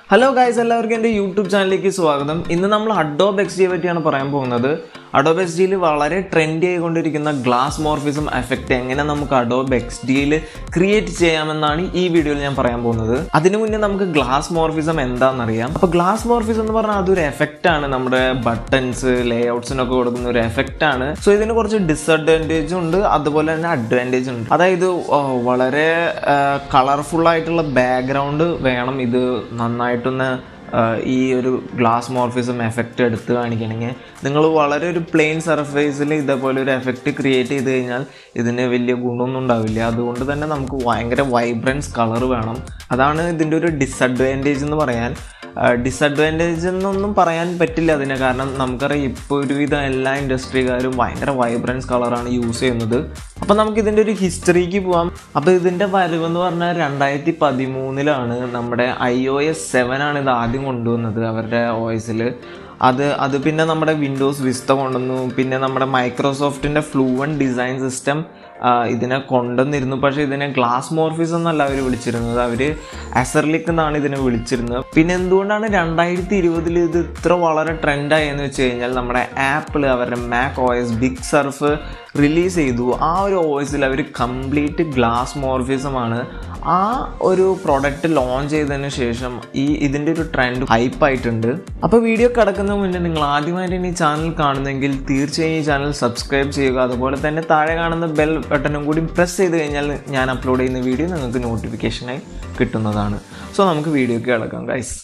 hello guys എല്ലാവർക്കും എൻ്റെ YouTube ചാനലിലേക്ക് സ്വാഗതം ഇന്ന് നമ്മൾ അഡോബ് എക്സ് ജിയെ പറ്റിയാണ് പറയാൻ പോകുന്നത് അഡോബ് എക്സ് ജിയിൽ വളരെ ട്രെൻഡി ആയിക്കൊണ്ടിരിക്കുന്ന ഗ്ലാസ് മോർഫിസം എഫക്റ്റ് എങ്ങനെ നമുക്ക് അഡോബ് എക്സ് ഡിയിൽ ക്രിയേറ്റ് ചെയ്യാമെന്നാണ് ഈ വീഡിയോയിൽ ഞാൻ പറയാൻ പോകുന്നത് അതിനു മുന്നേ നമുക്ക് ഗ്ലാസ് മോർഫിസം എന്താണെന്നറിയാം അപ്പോൾ ഗ്ലാസ് മോർഫിസം എന്ന് പറഞ്ഞാൽ അതൊരു എഫക്റ്റ് ആണ് നമ്മുടെ ബട്ടൺസ് ലേ ഔട്ട്സിനൊക്കെ കൊടുക്കുന്ന ഒരു എഫക്റ്റ് ആണ് സോ ഇതിന് കുറച്ച് ഡിസഡ്വാൻറ്റേജും ഉണ്ട് അതുപോലെ തന്നെ അഡ്വാൻറ്റേജ് ഉണ്ട് അതായത് ആ, വളരെ കളർഫുൾ ആയിട്ടുള്ള ബാക്ക്ഗ്രൗണ്ട് വേണം ഇത് നന്നായിട്ടൊന്ന് ആ, ഈ ഒരു ഗ്ലാസ് മോർഫിസം എഫക്റ്റ് എടുത്ത് കാണിക്കണമെങ്കിൽ നിങ്ങൾ വളരെ ഒരു പ്ലെയിൻ സർഫേസിൽ ഇതേപോലെ ഒരു എഫക്റ്റ് ക്രിയേറ്റ് ചെയ്ത് കഴിഞ്ഞാൽ ഇതിന് വലിയ ഗുണമൊന്നും ഉണ്ടാവില്ല അതുകൊണ്ട് തന്നെ നമുക്ക് ഭയങ്കര വൈബ്രൻസ് കളർ വേണം അതാണ് ഇതിൻ്റെ ഒരു ഡിസഡ്വാൻറ്റേജ് എന്ന് പറയാൻ ഡിസഡ്വാൻറ്റേജ് എന്നൊന്നും പറയാൻ പറ്റില്ല അതിന് കാരണം നമുക്കറിയാം ഇപ്പോൾ ഒരുവിധം എല്ലാ ഇൻഡസ്ട്രിക്കാരും ഭയങ്കര വൈബ്രൻസ് കളറാണ് യൂസ് ചെയ്യുന്നത് അപ്പോൾ നമുക്ക് ഇതിൻ്റെ ഒരു ഹിസ്റ്ററിക്ക് പോവാം അപ്പോൾ ഇതിൻ്റെ വരവെന്ന് പറഞ്ഞാൽ രണ്ടായിരത്തി പതിമൂന്നിലാണ് നമ്മുടെ ഐ ഒ എസ് സെവൻ ആണ് ഇത് ആദ്യം കൊണ്ടുവന്നത് അവരുടെ ഓയിസിൽ അത് അത് പിന്നെ നമ്മുടെ വിൻഡോസ് വിസ്ത കൊണ്ടുവന്നു പിന്നെ നമ്മുടെ മൈക്രോസോഫ്റ്റിൻ്റെ ഫ്ലൂവൻ ഡിസൈൻ സിസ്റ്റം ഇതിനെ കൊണ്ടുവന്നിരുന്നു പക്ഷേ ഇതിനെ ഗ്ലാസ് മോർഫിസ് എന്നല്ല അവർ വിളിച്ചിരുന്നത് അവർ അസർലിക് എന്നാണ് ഇതിനെ വിളിച്ചിരുന്നത് പിന്നെ എന്തുകൊണ്ടാണ് രണ്ടായിരത്തി ഇരുപതിൽ ഇത് ഇത്ര വളരെ ട്രെൻഡായി എന്ന് വെച്ച് കഴിഞ്ഞാൽ നമ്മുടെ ആപ്പിൾ അവരുടെ Mac OS Big Sur release ചെയ്തു ആ ഒരു ഓയിസിൽ അവർ കംപ്ലീറ്റ് ഗ്ലാസ് മോർഫിസമാണ് ആ ഒരു പ്രൊഡക്റ്റ് ലോഞ്ച് ചെയ്തതിന് ശേഷം ഈ ഇതിൻ്റെ ഒരു ട്രെൻഡ് ഹൈപ്പായിട്ടുണ്ട് അപ്പോൾ വീഡിയോ കിടക്കുന്ന മുന്നേ നിങ്ങൾ ആദ്യമായിട്ട് ഈ ചാനൽ കാണുന്നെങ്കിൽ തീർച്ചയായും ഈ ചാനൽ സബ്സ്ക്രൈബ് ചെയ്യുക അതുപോലെ തന്നെ താഴെ കാണുന്ന ബെൽ ബട്ടണും കൂടി പ്രസ് ചെയ്ത് കഴിഞ്ഞാൽ ഞാൻ അപ്ലോഡ് ചെയ്യുന്ന വീഡിയോ നിങ്ങൾക്ക് നോട്ടിഫിക്കേഷനായി കിട്ടുന്നതാണ് സോ നമുക്ക് വീഡിയോക്ക് കിടക്കാം ഗൈസ്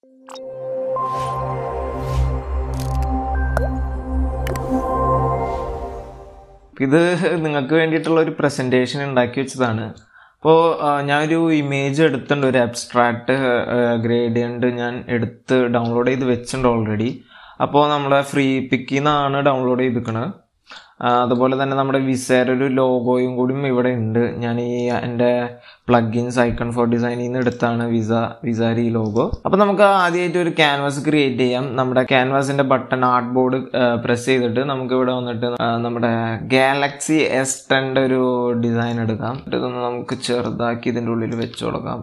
ഇത് നിങ്ങൾക്ക് വേണ്ടിയിട്ടുള്ള ഒരു പ്രസൻറ്റേഷൻ ഉണ്ടാക്കി വെച്ചതാണ് അപ്പോൾ ഞാനൊരു ഇമേജ് എടുത്തിട്ടുണ്ട് ഒരു അബ്സ്ട്രാക്ട് ഗ്രേഡിയൻ്റ് ഞാൻ എടുത്ത് ഡൗൺലോഡ് ചെയ്ത് വെച്ചിട്ടുണ്ട് ഓൾറെഡി അപ്പോൾ നമ്മുടെ ഫ്രീ പിക്കിൽ നിന്നാണ് ഡൗൺലോഡ് ചെയ്തിരിക്കുന്നത് അതുപോലെ തന്നെ നമ്മുടെ വിസേര ഒരു ലോഗോയും കൂടിയും ഇവിടെ ഉണ്ട് ഞാൻ ഈ എൻ്റെ പ്ലഗിൻസ് ഐക്കൺ ഫോർ ഡിസൈനിൽ നിന്ന് എടുത്താണ് വിസ വിസാരി ലോഗോ അപ്പോൾ നമുക്ക് ആദ്യമായിട്ട് ഒരു ക്യാൻവാസ് ക്രിയേറ്റ് ചെയ്യാം നമ്മുടെ ക്യാൻവാസിൻ്റെ ബട്ടൺ ആർട്ട് ബോർഡ് പ്രസ് ചെയ്തിട്ട് നമുക്ക് ഇവിടെ വന്നിട്ട് ആ, നമ്മുടെ ഗാലക്സി എസ് ടെൻ്റെ ഒരു ഡിസൈൻ എടുക്കാം ഇതൊന്ന് നമുക്ക് ചെറുതാക്കി ഇതിൻ്റെ ഉള്ളിൽ വെച്ച് കൊടുക്കാം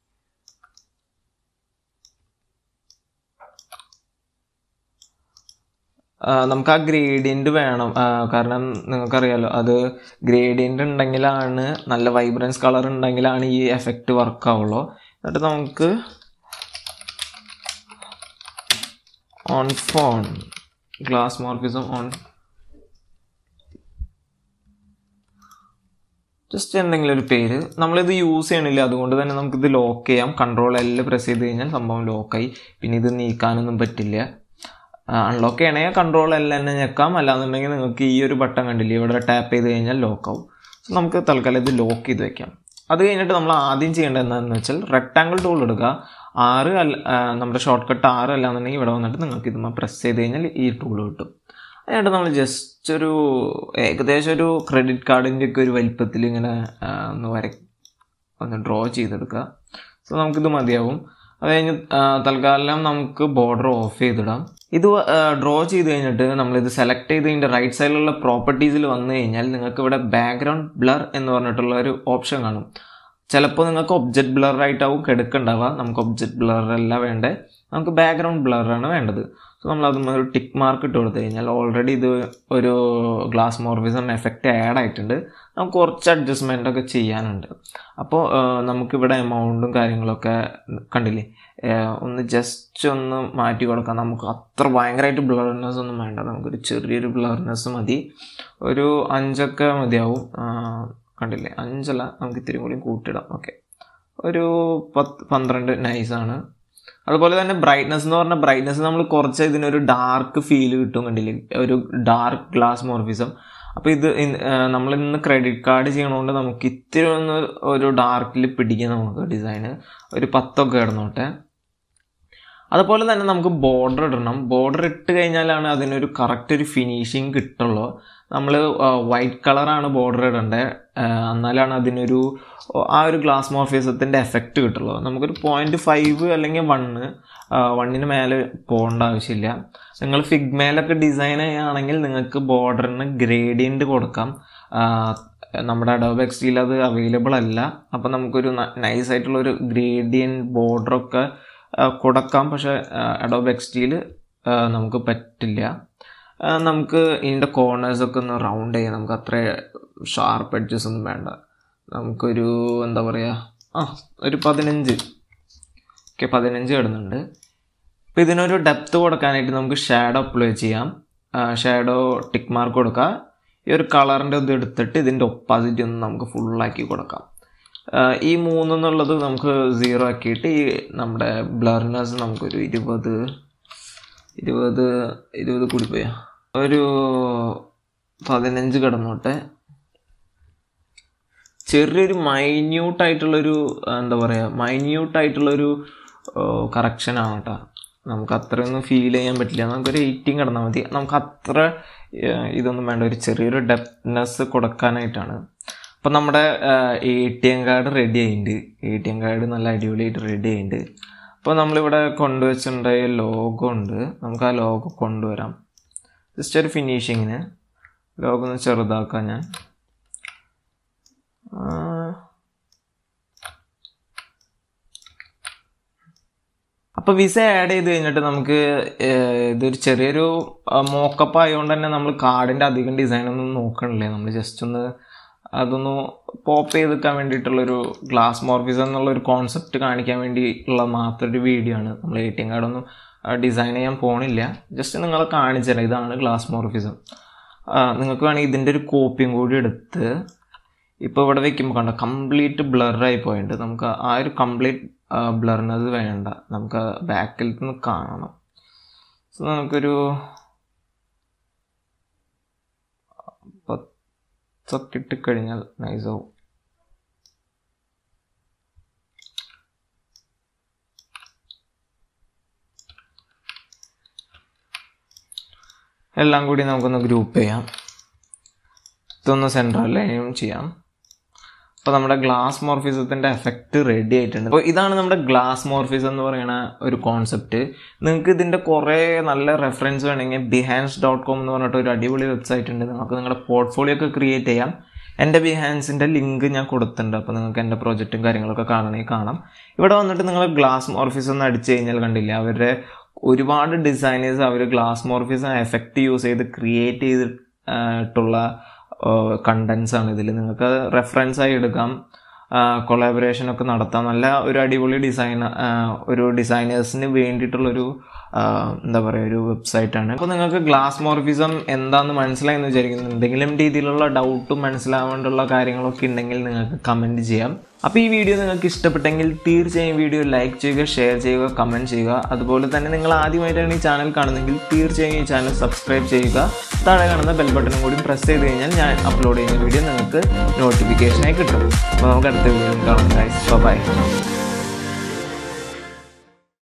ആ, നമുക്ക് ആ ഗ്രേഡിയൻ്റ് വേണം ആ, കാരണം നിങ്ങൾക്കറിയാലോ അത് ഗ്രേഡിയൻ്റ് ഉണ്ടെങ്കിലാണ് നല്ല വൈബ്രൻസ് കളർ ഉണ്ടെങ്കിലാണ് ഈ എഫക്റ്റ് വർക്ക് ആവുള്ളൂ എന്നിട്ട് നമുക്ക് on phone glass morphism on just എന്തെങ്കിലും ഒരു പേര് നമ്മളിത് യൂസ് ചെയ്യണില്ല അതുകൊണ്ട് തന്നെ നമുക്കിത് ലോക്ക് ചെയ്യാം കൺട്രോൾ എല്ലാം പ്രസ് ചെയ്ത് കഴിഞ്ഞാൽ സംഭവം ലോക്കായി പിന്നെ ഇത് നീക്കാനൊന്നും പറ്റില്ല അൺലോക്ക് ചെയ്യണമെങ്കിൽ കൺട്രോൾ എല്ലാം തന്നെ ഞെക്കാം അല്ലാന്നുണ്ടെങ്കിൽ നിങ്ങൾക്ക് ഈ ഒരു ബട്ടൺ കണ്ടില്ലേ ഇവിടെ ടാപ്പ് ചെയ്ത് കഴിഞ്ഞാൽ ലോക്ക് ആവും സോ നമുക്ക് തൽക്കാലം ഇത് ലോക്ക് ചെയ്ത് വെക്കാം അത് കഴിഞ്ഞിട്ട് നമ്മൾ ആദ്യം ചെയ്യേണ്ടത് എന്താണെന്ന് വെച്ചാൽ റെക്ടാങ്കിൾ ടൂൾ എടുക്കുക ആറ് അല്ല ആ, നമ്മുടെ ഷോർട്ട് കട്ട് ആറ് അല്ലാന്നുണ്ടെങ്കിൽ ഇവിടെ വന്നിട്ട് നിങ്ങൾക്ക് ഇത് പ്രസ് ചെയ്ത് കഴിഞ്ഞാൽ ഈ ടൂൾ കിട്ടും അതിനായിട്ട് നമ്മൾ ജസ്റ്റ് ഒരു ഏകദേശം ഒരു ക്രെഡിറ്റ് കാർഡിൻ്റെ ഒക്കെ ഒരു വലിപ്പത്തിൽ ഇങ്ങനെ ആ, ഒന്ന് വര ഒന്ന് ഡ്രോ ചെയ്തെടുക്കുക സോ നമുക്കിത് മതിയാവും അത് കഴിഞ്ഞ് ആ, തൽക്കാലം നമുക്ക് ബോർഡർ ഓഫ് ചെയ്തിടാം ഇത് ഡ്രോ ചെയ്ത് കഴിഞ്ഞിട്ട് നമ്മളിത് സെലക്ട് ചെയ്ത് ഇതിൻ്റെ റൈറ്റ് സൈഡിലുള്ള പ്രോപ്പർട്ടീസിൽ വന്നു കഴിഞ്ഞാൽ നിങ്ങൾക്ക് ഇവിടെ ബാക്ക്ഗ്രൗണ്ട് ബ്ലർ എന്ന് പറഞ്ഞിട്ടുള്ള ഒരു ഓപ്ഷൻ കാണും ചിലപ്പോൾ നിങ്ങൾക്ക് ഒബ്ജക്റ്റ് ബ്ലർ ആയിട്ടാവും കിടക്കുന്നുണ്ടാവുക നമുക്ക് ഒബ്ജക്റ്റ് ബ്ലർ അല്ല വേണ്ടേ നമുക്ക് ബാക്ക്ഗ്രൗണ്ട് ബ്ലറാണ് വേണ്ടത് സോ നമ്മൾ അതും ഒരു ടിക്ക് മാർക്ക് ഇട്ട് കൊടുത്തു കഴിഞ്ഞാൽ ഓൾറെഡി ഇത് ഒരു ഗ്ലാസ് മോർഫിസം എഫക്റ്റ് ആഡ് ആയിട്ടുണ്ട് നമുക്ക് കുറച്ച് അഡ്ജസ്റ്റ്മെൻ്റ് ഒക്കെ ചെയ്യാനുണ്ട് അപ്പോൾ നമുക്കിവിടെ എമൗണ്ടും കാര്യങ്ങളൊക്കെ കണ്ടില്ലേ ഏഹ് ഒന്ന് ജസ്റ്റ് ഒന്ന് മാറ്റി കൊടുക്കാം നമുക്ക് അത്ര ഭയങ്കരമായിട്ട് ബ്ലർനെസ് ഒന്നും വേണ്ട നമുക്കൊരു ചെറിയൊരു ബ്ലർനെസ് മതി ഒരു അഞ്ചൊക്കെ മതിയാവും ആഹ് കണ്ടില്ലേ അഞ്ചല്ല നമുക്ക് ഇത്തിരി കൂടി കൂട്ടിയിടാം ഓക്കെ ഒരു പത്ത് പന്ത്രണ്ട് നൈസാണ് അതുപോലെ തന്നെ ബ്രൈറ്റ്നസ് എന്ന് പറഞ്ഞാൽ ബ്രൈറ്റ്നസ് നമ്മൾ കുറച്ച് ഇതിനൊരു ഡാർക്ക് ഫീൽ കിട്ടും കണ്ടില്ലേ ഒരു ഡാർക്ക് ഗ്ലാസ് മോർഫിസം അപ്പോൾ ഇത് നമ്മൾ ഇന്ന് ക്രെഡിറ്റ് കാർഡ് ചെയ്യണോണ്ട് നമുക്ക് ഇത്തിരി ഒന്ന് ഒരു ഡാർക്കിൽ പിടിക്കാം നമുക്ക് ഡിസൈന് ഒരു പത്തൊക്കെ ഇടണോട്ടെ അതുപോലെ തന്നെ നമുക്ക് ബോർഡർ ഇടണം ബോർഡർ ഇട്ട് കഴിഞ്ഞാലാണ് അതിനൊരു കറക്റ്റ് ഒരു ഫിനിഷിങ് കിട്ടുള്ളൂ നമ്മൾ വൈറ്റ് കളറാണ് ബോർഡർ ഇടേണ്ടത് എന്നാലാണ് അതിനൊരു ആ ഒരു ഗ്ലാസ് മോർഫിസത്തിൻ്റെ എഫക്റ്റ് കിട്ടുള്ളൂ നമുക്കൊരു പോയിൻറ്റ് ഫൈവ് അല്ലെങ്കിൽ വണ്ണ് വണ്ണിന് മേലെ പോകേണ്ട ആവശ്യമില്ല നിങ്ങൾ ഫിഗ്മേലൊക്കെ ഡിസൈൻ ചെയ്യുകയാണെങ്കിൽ നിങ്ങൾക്ക് ബോർഡറിന് ഗ്രേഡിയൻറ്റ് കൊടുക്കാം ആ, നമ്മുടെ അഡോബ് എക്സിൽ അത് അവൈലബിൾ അല്ല അപ്പം നമുക്കൊരു നൈസ് ആയിട്ടുള്ള ഒരു ഗ്രേഡിയൻ ബോർഡറൊക്കെ കൊടുക്കാം പക്ഷേ അഡോബ് എക്സ്റ്റിയിൽ നമുക്ക് പറ്റില്ല ആ, നമുക്ക് ഇതിൻ്റെ കോർണേഴ്സൊക്കെ ഒന്ന് റൗണ്ട് ചെയ്യാം നമുക്ക് അത്ര ഷാർപ്പ് എഡ്ജസ് ഒന്നും വേണ്ട നമുക്കൊരു എന്താ പറയുക ആ ഒരു പതിനഞ്ച് ഓക്കെ പതിനഞ്ച് കിടന്നുണ്ട് അപ്പോൾ ഇതിനൊരു ഡെപ്ത് കൊടുക്കാനായിട്ട് നമുക്ക് ഷാഡോ അപ്ലൈ ചെയ്യാം ഷാഡോ ടിക്ക് മാർക്ക് കൊടുക്കുക ഈ ഒരു കളറിൻ്റെ ഇത് എടുത്തിട്ട് ഇതിൻ്റെ ഒപ്പാസിറ്റി ഒന്ന് നമുക്ക് ഫുള്ളാക്കി കൊടുക്കാം ആ, ഈ മൂന്നെന്നുള്ളത് നമുക്ക് സീറോ ആക്കിയിട്ട് ഈ നമ്മുടെ ബ്ലർനെസ് നമുക്കൊരു ഇരുപത് ഇരുപത് ഇരുപത് കൂടി പോയാ ഒരു പതിനഞ്ച് കിടന്നോട്ടെ ചെറിയൊരു മൈന്യൂട്ടായിട്ടുള്ളൊരു എന്താ പറയുക മൈന്യൂട്ടായിട്ടുള്ളൊരു കറക്ഷനാണ് കേട്ടോ നമുക്ക് അത്രയൊന്നും ഫീൽ ചെയ്യാൻ പറ്റില്ല നമുക്കൊരു എയ്റ്റീൻ കിടന്നാൽ മതി നമുക്ക് അത്ര ഏഹ്, ഇതൊന്നും വേണ്ട ഒരു ചെറിയൊരു ഡെപ്നെസ് കൊടുക്കാനായിട്ടാണ് അപ്പം നമ്മുടെ A T M card ready ആയിട്ടുണ്ട് എ ടി എം കാർഡ് നല്ല അടിപൊളിയായിട്ട് റെഡി ആയിട്ടുണ്ട് അപ്പോൾ നമ്മളിവിടെ കൊണ്ടുവച്ചിട്ടുണ്ടായ ലോഗോ ഉണ്ട് നമുക്ക് ആ ലോഗോ കൊണ്ടുവരാം ജസ്റ്റ് ഒരു ഫിനിഷിങ്ങിന് ലോഗോ ഒന്ന് ചെറുതാക്കാം ഞാൻ ആ, അപ്പോൾ വിസ ആഡ് ചെയ്ത് കഴിഞ്ഞിട്ട് നമുക്ക് ഏഹ്, ഇതൊരു ചെറിയൊരു മോക്കപ്പ് ആയതുകൊണ്ട് തന്നെ നമ്മൾ കാർഡിൻ്റെ അധികം ഡിസൈൻ ഒന്നും നോക്കണില്ലേ നമ്മൾ ജസ്റ്റ് ഒന്ന് അതൊന്ന് പോപ്പ് ചെയ്ത് വെക്കാൻ വേണ്ടിയിട്ടുള്ളൊരു ഗ്ലാസ് മോർഫിസം എന്നുള്ള ഒരു കോൺസെപ്റ്റ് കാണിക്കാൻ വേണ്ടി ഉള്ള മാത്രം ഒരു വീഡിയോ ആണ് നമ്മൾ എ ടി എം കാർഡൊന്നും ഡിസൈൻ ചെയ്യാൻ പോണില്ല ജസ്റ്റ് നിങ്ങളെ കാണിച്ചു തരാം ഇതാണ് ഗ്ലാസ് മോർഫിസം നിങ്ങൾക്ക് വേണമെങ്കിൽ ഇതിൻ്റെ ഒരു കോപ്പിയും കൂടി എടുത്ത് ഇപ്പോൾ ഇവിടെ വെക്കുമ്പോൾ കണ്ട കംപ്ലീറ്റ് ബ്ലറായി പോയിട്ടുണ്ട് നമുക്ക് ആ ഒരു കംപ്ലീറ്റ് ബ്ലർനെസ് വേണ്ട നമുക്ക് ബാക്കിൽ നിന്ന് കാണണം സോ നമുക്കൊരു പത്തൊക്കെ ഇട്ടിക്കഴിഞ്ഞാൽ നൈസാവും എല്ലാം കൂടി നമുക്കൊന്ന് ഗ്രൂപ്പ് ചെയ്യാം ഇതൊന്ന് സെൻട്രൽ ലൈനും ചെയ്യാം അപ്പോൾ നമ്മുടെ ഗ്ലാസ് മോർഫിസത്തിൻ്റെ എഫക്റ്റ് റെഡി ആയിട്ടുണ്ട് അപ്പോൾ ഇതാണ് നമ്മുടെ ഗ്ലാസ് മോർഫിസം എന്ന് പറയുന്ന ഒരു കോൺസെപ്റ്റ് നിങ്ങൾക്ക് ഇതിൻ്റെ കുറേ നല്ല റെഫറൻസ് വേണമെങ്കിൽ ബിഹാൻസ് ഡോട്ട് കോം എന്ന് പറഞ്ഞിട്ട് ഒരു അടിപൊളി വെബ്സൈറ്റ് ഉണ്ട് നിങ്ങൾക്ക് നിങ്ങളുടെ പോർട്ട്ഫോളിയോ ഒക്കെ ക്രിയേറ്റ് ചെയ്യാം എൻ്റെ ബിഹാൻസിൻ്റെ ലിങ്ക് ഞാൻ കൊടുത്തിട്ടുണ്ട് അപ്പോൾ നിങ്ങൾക്ക് എൻ്റെ പ്രോജക്റ്റും കാര്യങ്ങളൊക്കെ കാണണമെങ്കിൽ കാണാം ഇവിടെ വന്നിട്ട് നിങ്ങൾ ഗ്ലാസ് മോർഫിസ് ഒന്ന് അടിച്ചു കഴിഞ്ഞാൽ കണ്ടില്ല അവരുടെ ഒരുപാട് ഡിസൈനേഴ്സ് അവർ ഗ്ലാസ് മോർഫിസം എഫക്റ്റ് യൂസ് ചെയ്ത് ക്രിയേറ്റ് ചെയ്തിട്ടുള്ള കണ്ടൻസ് ആണ് ഇതിൽ നിങ്ങൾക്ക് റെഫറൻസ് ആയി എടുക്കാം കൊളാബറേഷൻ ഒക്കെ നടത്താം നല്ല ഒരു അടിപൊളി ഡിസൈൻ ഒരു ഡിസൈനേഴ്സിന് വേണ്ടിയിട്ടുള്ളൊരു ആ, എന്താ പറയുക ഒരു വെബ്സൈറ്റ് ആണ് അപ്പോൾ നിങ്ങൾക്ക് ഗ്ലാസ് മോർഫിസം എന്താണെന്ന് മനസ്സിലായി എന്ന് വിചാരിക്കുന്നു എന്തെങ്കിലും രീതിയിലുള്ള ഡൗട്ടും മനസ്സിലാവേണ്ടുള്ള കാര്യങ്ങളൊക്കെ ഉണ്ടെങ്കിൽ നിങ്ങൾക്ക് കമൻറ്റ് ചെയ്യാം അപ്പോൾ ഈ വീഡിയോ നിങ്ങൾക്ക് ഇഷ്ടപ്പെട്ടെങ്കിൽ തീർച്ചയായും വീഡിയോ ലൈക്ക് ചെയ്യുക ഷെയർ ചെയ്യുക കമൻറ്റ് ചെയ്യുക അതുപോലെ തന്നെ നിങ്ങൾ ആദ്യമായിട്ടാണ് ഈ ചാനൽ കാണുന്നതെങ്കിൽ തീർച്ചയായും ഈ ചാനൽ സബ്സ്ക്രൈബ് ചെയ്യുക താഴെ കാണുന്ന ബെൽ ബട്ടണും കൂടി പ്രസ് ചെയ്ത് കഴിഞ്ഞാൽ ഞാൻ അപ്ലോഡ് ചെയ്യുന്ന വീഡിയോ നിങ്ങൾക്ക് നോട്ടിഫിക്കേഷനായി കിട്ടും അപ്പോൾ നമുക്ക് അടുത്ത വീഡിയോ കാണാം ബൈ